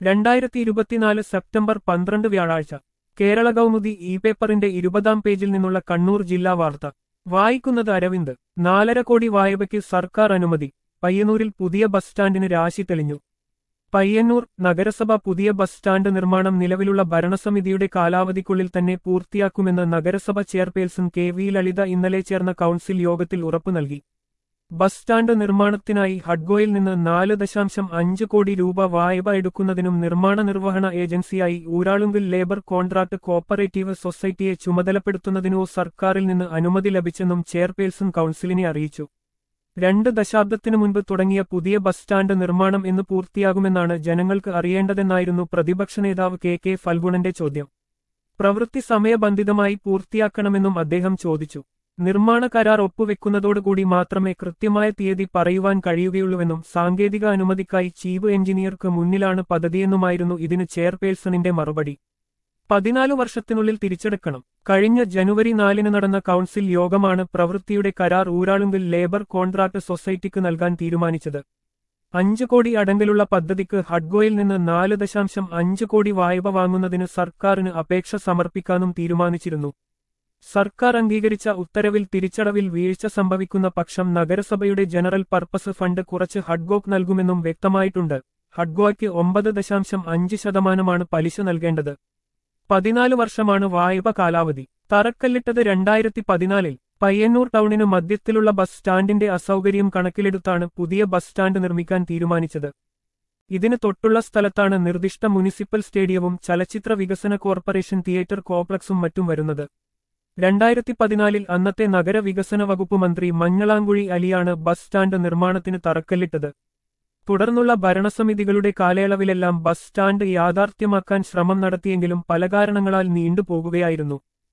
രണ്ടായിരത്തി ഇരുപത്തിനാല് സെപ്റ്റംബർ പന്ത്രണ്ട് വ്യാഴാഴ്ച കേരള കൗമുദി ഇ പേപ്പറിന്റെ ഇരുപതാം പേജിൽ നിന്നുള്ള കണ്ണൂർ ജില്ലാ വാർത്ത വായിക്കുന്നത് അരവിന്ദ് നാലര കോടി വായ്പയ്ക്ക് സർക്കാർ അനുമതി പയ്യന്നൂരിൽ പുതിയ ബസ് സ്റ്റാൻഡിന് രാശി തെളിഞ്ഞു പയ്യന്നൂർ നഗരസഭ പുതിയ ബസ് സ്റ്റാൻഡ് നിർമ്മാണം നിലവിലുള്ള ഭരണസമിതിയുടെ കാലാവധിക്കുള്ളിൽ തന്നെ പൂർത്തിയാക്കുമെന്ന് നഗരസഭ ചെയർപേഴ്സൺ കെ വി ലളിത ഇന്നലെ ചേർന്ന കൗൺസിൽ യോഗത്തിൽ ഉറപ്പു നൽകി ബസ് സ്റ്റാൻഡ് നിർമ്മാണത്തിനായി ഹഡ്ഗോയിൽ നിന്ന് നാല് ദശാംശം അഞ്ച് കോടി രൂപ വായ്പ എടുക്കുന്നതിനും നിർമ്മാണ നിർവഹണ ഏജൻസിയായി ഊരാളുങ്കിൽ ലേബർ കോൺട്രാക്ട് കോപ്പറേറ്റീവ് സൊസൈറ്റിയെ ചുമതലപ്പെടുത്തുന്നതിനോ സർക്കാരിൽ നിന്ന് അനുമതി ലഭിച്ചെന്നും ചെയർപേഴ്സൺ കൗൺസിലിനെ അറിയിച്ചു രണ്ട് ദശാബ്ദത്തിനു മുൻപ് തുടങ്ങിയ പുതിയ ബസ് സ്റ്റാൻഡ് നിർമ്മാണം എന്ന് പൂർത്തിയാകുമെന്നാണ് ജനങ്ങൾക്ക് അറിയേണ്ടതെന്നായിരുന്നു പ്രതിപക്ഷ നേതാവ് കെ കെ ഫൽഗുണന്റെ ചോദ്യം പ്രവൃത്തി സമയബന്ധിതമായി പൂർത്തിയാക്കണമെന്നും അദ്ദേഹം ചോദിച്ചു നിർമ്മാണ കരാർ ഒപ്പുവെക്കുന്നതോടുകൂടി മാത്രമേ കൃത്യമായ തീയതി പറയുവാൻ കഴിയുകയുള്ളൂവെന്നും സാങ്കേതിക അനുമതിക്കായി ചീഫ് എഞ്ചിനീയർക്ക് മുന്നിലാണ് പദ്ധതിയെന്നുമായിരുന്നു ഇതിന് ചെയർപേഴ്സണിന്റെ മറുപടി പതിനാല് വർഷത്തിനുള്ളിൽ തിരിച്ചെടുക്കണം കഴിഞ്ഞ ജനുവരി നാലിന് നടന്ന കൗൺസിൽ യോഗമാണ് പ്രവൃത്തിയുടെ കരാർ ഊരാളുങ്കിൽ ലേബർ കോൺട്രാക്ട് സൊസൈറ്റിക്ക് നൽകാൻ തീരുമാനിച്ചത് അഞ്ച് കോടി അടങ്കലുള്ള പദ്ധതിക്ക് ഹഡ്ഗോയിൽ നിന്ന് നാല് ദശാംശം അഞ്ച് കോടി വായ്പ വാങ്ങുന്നതിന് സർക്കാരിന് അപേക്ഷ സമർപ്പിക്കാനും തീരുമാനിച്ചിരുന്നു സർക്കാർ അംഗീകരിച്ച ഉത്തരവിൽ തിരിച്ചടവിൽ വീഴ്ച സംഭവിക്കുന്ന പക്ഷം നഗരസഭയുടെ ജനറൽ പർപ്പസ് ഫണ്ട് കുറച്ച് ഹഡ്ഗോക്ക് നൽകുമെന്നും വ്യക്തമായിട്ടുണ്ട് ഹഡ്ഗോയ്ക്ക് ഒമ്പത് ദശാംശം അഞ്ച് ശതമാനമാണ് പലിശ നൽകേണ്ടത് പതിനാല് വർഷമാണ് വായ്പ കാലാവധി തറക്കല്ലിട്ടത് രണ്ടായിരത്തി പതിനാലിൽ പയ്യന്നൂർ ടൗണിന് മധ്യത്തിലുള്ള ബസ് സ്റ്റാൻഡിന്റെ അസൗകര്യം കണക്കിലെടുത്താണ് പുതിയ ബസ് സ്റ്റാൻഡ് നിർമ്മിക്കാൻ തീരുമാനിച്ചത് ഇതിന് തൊട്ടുള്ള സ്ഥലത്താണ് നിർദ്ദിഷ്ട മുനിസിപ്പൽ സ്റ്റേഡിയവും ചലച്ചിത്ര വികസന കോർപ്പറേഷൻ തിയേറ്റർ കോംപ്ലക്സും മറ്റും വരുന്നത് രണ്ടായിരത്തി പതിനാലിൽ അന്നത്തെ നഗരവികസന വകുപ്പ് മന്ത്രി മഞ്ഞളാങ്കുഴി അലിയാണ് ബസ് സ്റ്റാൻഡ് നിർമ്മാണത്തിന് തറക്കല്ലിട്ടത് തുടർന്നുള്ള ഭരണസമിതികളുടെ കാലയളവിലെല്ലാം ബസ് സ്റ്റാൻഡ് യാഥാർത്ഥ്യമാക്കാൻ ശ്രമം നടത്തിയെങ്കിലും പല കാരണങ്ങളാൽ നീണ്ടുപോകുകയായിരുന്നു